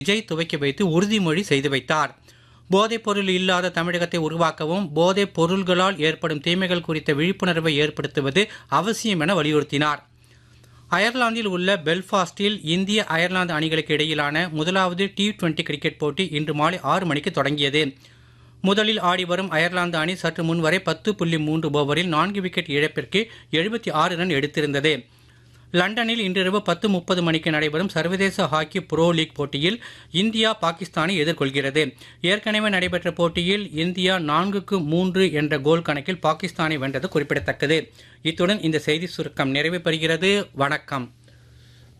விஜய் துவக்கி வைத்து உறுதிமொழி செய்து வைத்தார் போதைப் பொருள் இல்லாத தமிழகத்தை உருவாக்கவும் போதைப் பொருள்களால் ஏற்படும் தீமைகள் குறித்த விழிப்புணர்வை ஏற்படுத்துவது அவசியம் என வலியுறுத்தினார் அயர்லாந்தில் உள்ள பெல்ஃபாஸ்டில் இந்திய அயர்லாந்து அணிகளுக்கு இடையிலான முதலாவது டி டுவெண்டி கிரிக்கெட் போட்டி இன்று மாலை ஆறு மணிக்கு தொடங்கியது முதலில் ஆடி வரும் அயர்லாந்து அணி சற்று முன்வரை பத்து புள்ளி மூன்று ஓவரில் நான்கு விக்கெட் இழப்பிற்கு எழுபத்தி ஆறு ரன் எடுத்திருந்தது லண்டனில் இன்றிரவு பத்து முப்பது மணிக்கு நடைபெறும் சர்வதேச ஹாக்கி புரோ லீக் போட்டியில் இந்தியா பாகிஸ்தானை எதிர்கொள்கிறது ஏற்கனவே நடைபெற்ற போட்டியில் இந்தியா நான்குக்கு மூன்று என்ற கோல் கணக்கில் பாகிஸ்தானை வென்றது குறிப்பிடத்தக்கது இத்துடன் இந்த செய்தி சுருக்கம் நிறைவு பெறுகிறது வணக்கம்